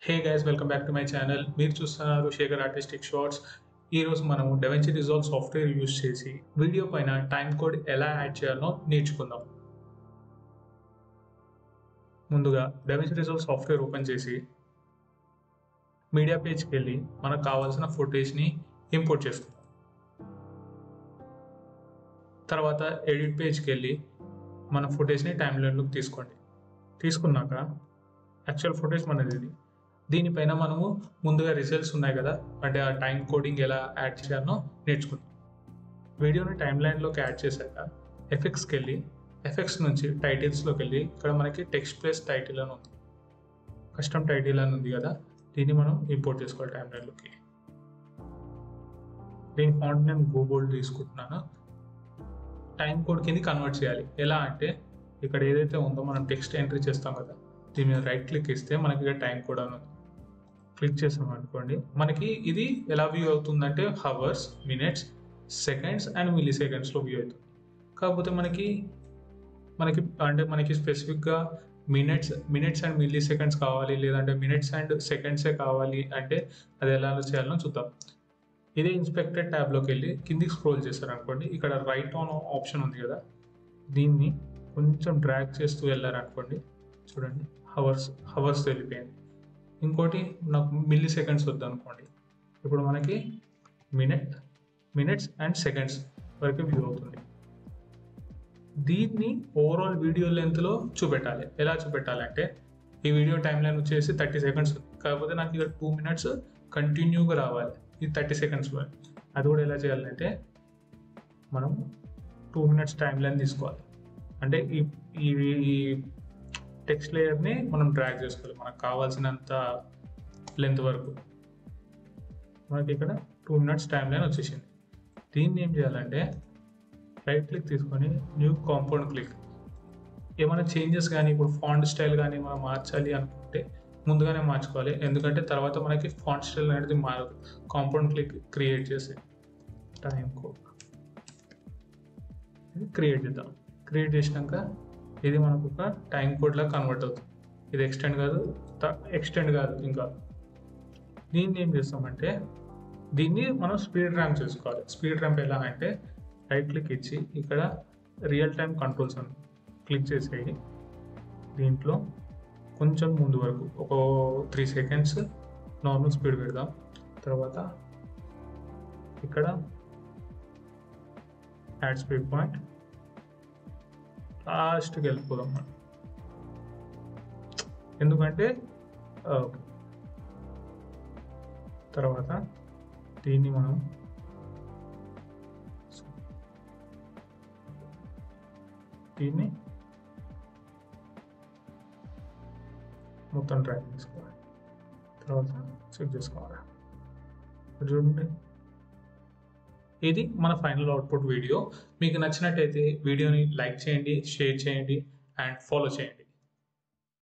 hey guys welcome back to my channel మీరు చూస్తున్నారు Shekhar artistic shorts ఈరోజు మనము డెవెన్సీ రిజాల్వ్ సాఫ్ట్వేర్ యూస్ చేసి వీడియో పైన టైం కోడ్ ఎలా యాడ్ చేయాలో నేర్చుకుందాం ముందుగా డెవెన్సీ రిజాల్వ్ సాఫ్ట్వేర్ ఓపెన్ చేసి మీడియా పేజ్కి వెళ్ళి మనకు కావాల్సిన ఫుటేజ్ని ఇంపోర్ట్ చేసుకుందాం తర్వాత ఎడిట్ పేజ్కి వెళ్ళి మన ఫుటేజ్ని టైం లైన్లోకి తీసుకోండి తీసుకున్నాక యాక్చువల్ ఫుటేజ్ మనది ఇది దీనిపైన మనము ముందుగా రిజల్ట్స్ ఉన్నాయి కదా అంటే ఆ టైం కోడింగ్ ఎలా యాడ్ చేయాలో నేర్చుకుందాం వీడియోని టైం లైన్లోకి యాడ్ చేశాక ఎఫెక్ట్స్కి వెళ్ళి ఎఫెక్ట్స్ నుంచి టైటిల్స్లోకి వెళ్ళి ఇక్కడ మనకి టెక్స్ట్ ప్లేస్ టైటిల్ అని ఉంది కస్టమ్ టైటిల్ అని ఉంది కదా దీన్ని మనం ఇంపోర్ట్ చేసుకోవాలి టైం లైన్లోకి దీని ఫాంట్ నేను గోబోల్డ్ తీసుకుంటున్నాను టైం కోడ్ కింద కన్వర్ట్ చేయాలి ఎలా అంటే ఇక్కడ ఏదైతే ఉందో మనం టెక్స్ట్ ఎంట్రీ చేస్తాం కదా దీని మీద రైట్ క్లిక్ ఇస్తే మనకి ఇక్కడ టైం కోడ్ అని ఉంది క్లిక్ చేసాం అనుకోండి మనకి ఇది ఎలా వ్యూ అవుతుందంటే hours minutes seconds and milli సెకండ్స్లో వ్యూ అవుతుంది కాకపోతే మనకి మనకి అంటే మనకి స్పెసిఫిక్గా minutes minutes and milliseconds కావాలి లేదంటే మినిట్స్ అండ్ సెకండ్సే కావాలి అంటే అది ఎలా చేయాలో చూద్దాం ఇదే ఇన్స్పెక్టెడ్ ట్యాబ్లోకి వెళ్ళి కిందికి స్క్రోల్ చేశారు అనుకోండి ఇక్కడ రైట్ ఆన్ ఆప్షన్ ఉంది కదా దీన్ని కొంచెం డ్రాగ్ చేస్తూ వెళ్ళారనుకోండి చూడండి హవర్స్ హవర్స్ వెళ్ళిపోయింది ఇంకోటి నాకు మిల్లీ సెకండ్స్ వద్దు అనుకోండి ఇప్పుడు మనకి మినిట్ మినిట్స్ అండ్ సెకండ్స్ వరకు వ్యూ అవుతుంది దీన్ని ఓవరాల్ వీడియో లెంత్లో చూపెట్టాలి ఎలా చూపెట్టాలి అంటే ఈ వీడియో టైం లైన్ వచ్చేసి థర్టీ సెకండ్స్ ఉంది కాకపోతే నాకు ఇక్కడ టూ మినిట్స్ కంటిన్యూగా రావాలి ఇది థర్టీ సెకండ్స్లో అది కూడా ఎలా చేయాలంటే మనం టూ మినిట్స్ టైం లైన్ తీసుకోవాలి అంటే ఈ ఈ టెక్స్ట్ లేయర్ని మనం డ్రాగ్ చేసుకోవాలి మనకు కావాల్సినంత లెంత్ వరకు మనకి ఇక్కడ టూ మినిట్స్ టైం లైన్ వచ్చేసింది దీన్ని ఏం చేయాలంటే రైట్ క్లిక్ తీసుకొని న్యూ కాంపౌండ్ క్లిక్ ఏమైనా చేంజెస్ కానీ ఇప్పుడు ఫాంట్ స్టైల్ కానీ మనం మార్చాలి అనుకుంటే ముందుగానే మార్చుకోవాలి ఎందుకంటే తర్వాత మనకి ఫాంట్ స్టైల్ అనేది మారదు కాంపౌండ్ క్లిక్ క్రియేట్ చేసి టైం కోడ్ క్రియేట్ చేద్దాం క్రియేట్ చేసినాక ఇది మనకు ఒక టైం కోడ్లా కన్వర్ట్ అవుతుంది ఇది ఎక్స్టెండ్ కాదు ఎక్స్టెండ్ కాదు ఇంకా దీన్ని ఏం చేస్తామంటే దీన్ని మనం స్పీడ్ ర్యాంప్ చేసుకోవాలి స్పీడ్ ర్యాంప్ ఎలా అంటే రైట్ క్లిక్ ఇచ్చి ఇక్కడ రియల్ టైం కంట్రోల్స్ అని క్లిక్ చేసేయి దీంట్లో కొంచెం ముందు వరకు ఒక త్రీ సెకండ్స్ నార్మల్ స్పీడ్ పెడదాం తర్వాత ఇక్కడ యాడ్ స్పీడ్ పాయింట్ లాస్ట్కి వెళ్ళిపోదాం మనం ఎందుకంటే తర్వాత దీన్ని మనం దీన్ని మొత్తం ట్రాక్ చేసుకోవాలి తర్వాత చెక్ చేసుకోవాలి చూడండి ఇది మన ఫైనల్ అవుట్పుట్ వీడియో మీకు నచ్చినట్టయితే వీడియోని లైక్ చేయండి షేర్ చేయండి అండ్ ఫాలో చేయండి